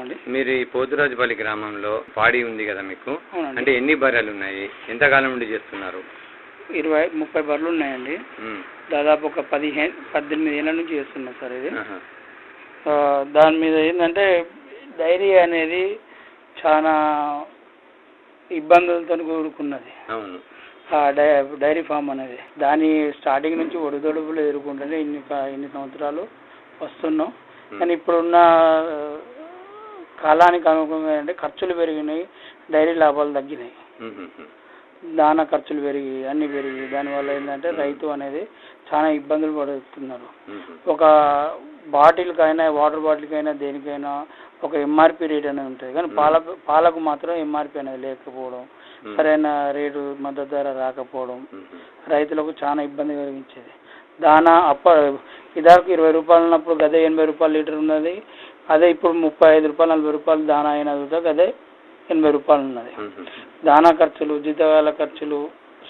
అండి మీరు ఈ పోతురాజుపల్లి గ్రామంలో పాడి ఉంది కదా మీకు అవునండి అంటే ఎన్ని బర్రెలు ఉన్నాయి ఎంతకాలం నుండి చేస్తున్నారు ఇరవై ముప్పై బర్రెలు ఉన్నాయండి ఉమ్. దాదాపు ఒక పదిహేను పద్దెనిమిది ఏళ్ళ నుంచి చేస్తున్నా సార్ ఇది ఆహా. ఆ, దాని మీద ఏంటంటే డైరీ అనేది చాలా ఇబ్బందులతో కూడుకున్నది అవును ఆ డై డైరీ ఫామ్ అనేది దాని స్టార్టింగ్ నుంచి ఒడిదొడుపులు ఎదుర్కొంటూనే ఇన్ని కా- ఇన్ని సంవత్సరాలు వస్తున్నాం కానీ ఇప్పుడున్న ఆ, కాలానికి అనుగుణంగా అంటే ఖర్చులు పెరిగినాయి డైరీ లాభాలు తగ్గినాయి ఉమ్, ఉమ్, ఉమ్. దానా ఖర్చులు పెరిగి అన్ని పెరిగి దానివల్ల ఏంటంటే రైతు అనేది చాలా ఇబ్బందులు పడుతున్నారు ఉమ్, ఉమ్. ఒక బాటిల్కైనా వాటర్ బాటిల్కైనా దేనికైనా ఒక ఎంఆర్పి రేట్ అనేది ఉంటుంది కానీ పాల పాలకు మాత్రం ఎంఆర్పి అనేది లేకపోవడం ఉమ్. సరైన రేటు మద్దతు ధర రాకపోవడం ఉమ్, ఉమ్. రైతులకు చాలా ఇబ్బంది కలిగించేది దానా అప్ప ఇదాకు ఇరవై రూపాయలు ఉన్నప్పుడు గదే ఎనభై రూపాయలు లీటర్ ఉన్నది అదే ఇప్పుడు ముప్పై ఐదు రూపాయలు నలభై రూపాయలు దానా అయిన గదే ఎనభై రూపాయలు ఉన్నది ఉమ్, ఉమ్, ఉమ్. దానా ఖర్చులు జీతగాల ఖర్చులు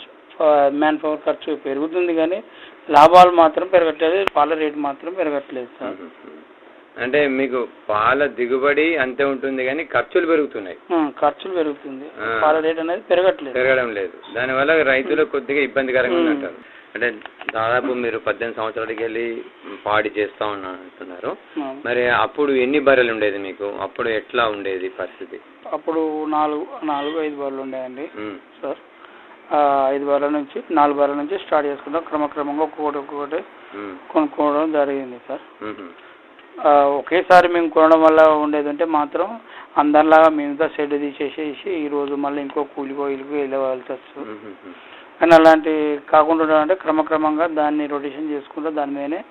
మ్యాన్ పవర్ ఖర్చు పెరుగుతుంది కానీ లాభాలు మాత్రం పెరగట్లేదు పాల రేటు మాత్రం పెరగట్లేదు సార్ ఉమ్, ఉమ్. అంటే మీకు పాల దిగుబడి అంతే ఉంటుంది కానీ ఖర్చులు పెరుగుతున్నాయి ఆ, ఖర్చులు పెరుగుతుంది ఆ. పాల రేట్ అనేది పెరగట్లేదు పెరగడం లేదు దానివల్ల రైతులకు కొద్దిగా ఇబ్బందికరంగా ఉమ్. అంటారు అంటే దాదాపు మీరు పద్దెనిమిది సంవత్సరాలకి వెళ్ళి పాడి చేస్తా ఉన్నా అంటున్నారు ఆ. మరి అప్పుడు ఎన్ని బర్రెలు ఉండేది మీకు అప్పుడు ఎట్లా ఉండేది పరిస్థితి అప్పుడు నాలుగు నాలుగు ఐదు బర్రెలు ఉండేయండి ఉమ్, సార్ ఆ, ఐదు బర్రెల నుంచి నాలుగు బర్రెల నుంచి స్టార్ట్ చేసుకుంటాం క్రమక్రమంగా ఒక్కొక్కటి ఒక్కొక్కటి ఉమ్, కొనుక్కోవడం జరిగింది సార్ ఉమ్, ఉమ్, ఆ, ఒకేసారి మేము కొనడం వల్ల ఉండేది అంటే మాత్రం అందరిలాగా మేముతో షెడ్ తీసేసేసి ఈ రోజు మళ్ళీ ఇంకో కూలికో ఇల్లుకో వెళ్ళవలసి వస్తుంది ఉమ్, ఉమ్, ఉమ్. కానీ అలాంటి కాకుండా ఉండాలంటే క్రమక్రమంగా దాన్ని రొటేషన్ చేసుకుంటూ దాని మీదనే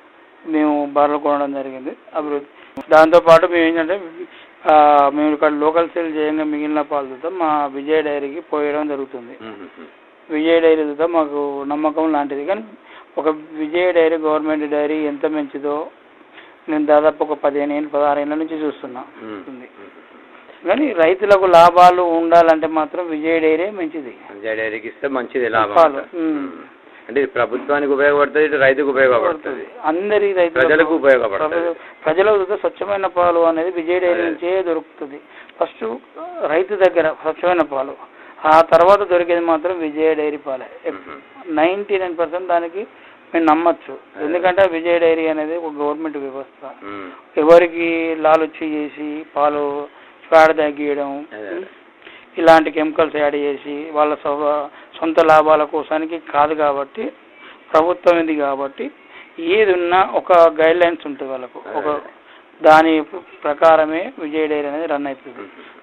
మేము బర్రెలు కొనడం జరిగింది అభివృద్ధి దాంతోపాటు మేము ఏంటంటే ఆ, మేము ఇక్కడ లోకల్ సేల్ చేయంగా మిగిలిన పాలతో మా విజయ డైరీకి పోయడం జరుగుతుంది ఉమ్, ఉమ్, ఉమ్. విజయ డైరీతో మాకు నమ్మకం లాంటిది కానీ ఒక విజయ డైరీ గవర్నమెంట్ డైరీ ఎంత మంచిదో నేను దాదాపు ఒక పదిహేను ఏళ్ళు పదహారు ఏళ్ళ నుంచి చూస్తున్నా ఉమ్, ఉంది. ఉమ్, కానీ రైతులకు లాభాలు ఉండాలంటే మాత్రం విజయ డైరీ మంచిది ఉమ్. జై డైరీకి ఇస్తే మంచిది లాభం పాలు, అంటారు. ఉమ్. ఉమ్. అంటే ఇది ప్రభుత్వానికి ఉపయోగపడుతుంది ఇటు రైతుకు ఉపయోగపడుతుంది అందరి రైతులకు ప్రజలకు ఉపయోగపడుతుంది ప్రజ- ప్రజలకు చూస్తే స్వచ్ఛమైన పాలు అనేది విజయ డైరీ అదే. నుంచే దొరుకుతుంది ఫస్ట్ రైతు దగ్గర స్వచ్ఛమైన పాలు ఆ తర్వాత దొరికేది మాత్రం విజయ డైరీ పాలే ఉమ్, నైంటీ నైన్ పర్సెంట్ దానికి మేము నమ్మచ్చు ఎందుకంటే విజయ డైరీ అనేది ఒక గవర్నమెంట్ వ్యవస్థ ఉమ్. ఎవరికి లాలొచ్చి చేసి పాలు పేడ తగ్గియడం అదే. ఇలాంటి కెమికల్స్ యాడ్ చేసి వాళ్ళ సొ- సొంత లాభాల కోసానికి కాదు కాబట్టి ప్రభుత్వం ఇది కాబట్టి ఏది ఉన్నా ఒక గైడ్ లైన్స్ ఉంటుంది వాళ్ళకు ఒక దాని ప్రకారమే విజయ డైరీ అనేది రన్ అవుతుంది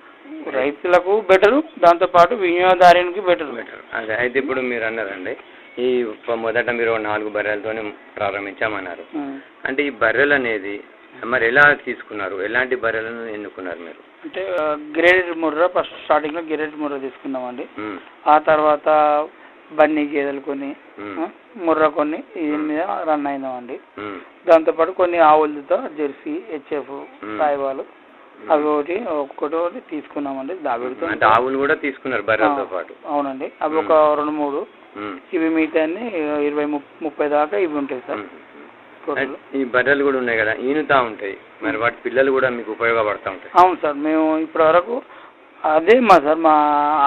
రైతులకు బెటరు దాంతోపాటు వినియోగదారునికి బెటరు బెటర్ అదే అయితే ఇప్పుడు మీరు అన్నారండి ఈ ప- మొదట మీరు నాలుగు బర్రెలతోనే ప్రారంభించామన్నారు అంటే ఈ బర్రెలు అనేది మరి ఎలా తీసుకున్నారు ఎలాంటి బర్రెలను ఎన్నుకున్నారు మీరు అంటే గ్రేడెడ్ ముర్ర ఫస్ట్ స్టార్టింగ్ లో గ్రేడెడ్ ముర్ర తీసుకున్నామండి ఉమ్, ఆ తర్వాత బన్నీ గేదెలు కొన్ని ఉమ్, ఆ, ముర్ర కొన్ని దీని మీద రన్ అయినామండి ఉమ్, దాంతోపాటు కొన్ని ఆవులతో జెర్సీ హెచ్ఎఫ్ మ్మ్. సాయివాలు అవి ఒకటి ఒక్కొక్కటి ఒకటి తీసుకున్నామండి దావిడితో అంటే ఆవులు కూడా తీసుకున్నారు బర్రెలతో పాటు అవునండి అవి ఒక రెండు మూడు ఉమ్, ఇవి మిగతా ఇరవై ముప్- ముప్పై దాకా ఇవి ఉంటాయి సార్ ఉమ్. టోటల్ ఈ బర్రెలు కూడా ఉన్నాయి కదా ఈనుతా ఉంటాయి మరి వాటి పిల్లలు కూడా మీకు ఉపయోగపడతా ఉంటాయి అవును సార్ మేము ఇప్పటి వరకు అదే మా సార్ మా ఆ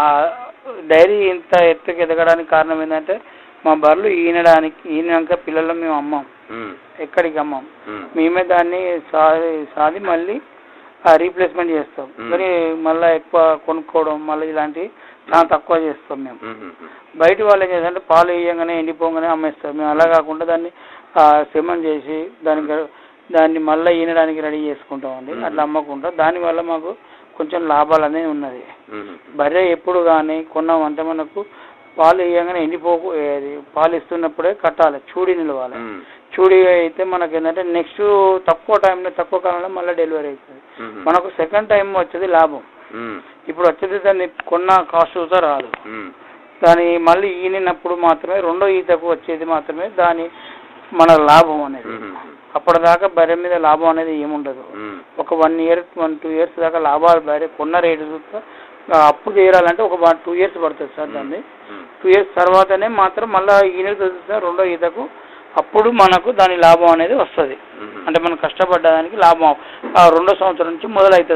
డైరీ ఇంత ఎత్తుకు ఎదగడానికి కారణం ఏంటంటే మా బర్రెలు ఈనడానికి ఈనాక పిల్లలు మేము అమ్మాం ఉమ్, ఎక్కడికి అమ్మాం ఉమ్, మేమే దాన్ని సాది సాది మళ్ళీ రీప్లేస్మెంట్ చేస్తాం మ్మ్. కానీ మళ్ళీ ఎక్కువ కొనుక్కోవడం మళ్ళీ ఇలాంటివి చాలా తక్కువ చేస్తాం మేము ఉమ్, ఉమ్, ఉమ్. బయట వాళ్ళు ఏం చేస్తారంటే పాలు వేయంగానే ఎండిపోగానే అమ్మేస్తారు మేము అలా కాకుండా దాన్ని ఆ, శమనం చేసి దానికి దాన్ని మళ్ళీ ఈనడానికి రెడీ చేసుకుంటామండి మ్మ్. అట్లా అమ్మకుండా దానివల్ల మాకు కొంచెం లాభాలు అనేది ఉన్నది ఉమ్, బర్రె ఎప్పుడు కానీ కొన్నామంటే మనకు పాలు వేయగానే ఎండిపోకు ఏది పాలు ఇస్తున్నప్పుడే కట్టాలి చూడి నిలవాలి ఉమ్, చూడి అయితే మనకి ఏంటంటే నెక్స్ట్ తక్కువ టైంలో తక్కువ కాలంలో మళ్ళీ డెలివరీ అవుతుంది ఉమ్, మనకు సెకండ్ టైం వచ్చేది లాభం ఉమ్, ఇప్పుడు వచ్చేది దాన్ని కొన్న కాస్ట్ చూస్తే రాదు ఉమ్, దాని మళ్ళీ ఈనినప్పుడు మాత్రమే రెండో ఈతకు వచ్చేది మాత్రమే దాని మన లాభం అనేది ఉమ్, అప్పటిదాకా బర్రె మీద లాభం అనేది ఏముండదు ఉమ్, ఒక one year one two years దాకా లాభాలు బర్రె కొన్న రేటు చూస్తే ఆ అప్పు తీరాలంటే ఒక వన్ టూ ఇయర్స్ పడుతుంది సార్ దాన్ని ఉమ్. టూ ఇయర్స్ తర్వాతనే మాత్రం మళ్ళీ ఈయన చూస్తే రెండో ఈతకు అప్పుడు మనకు దాని లాభం అనేది వస్తుంది ఉమ్. అంటే మనం కష్టపడ్డదానికి లాభం ఆ రెండో సంవత్సరం నుంచి మొదలవుతుంది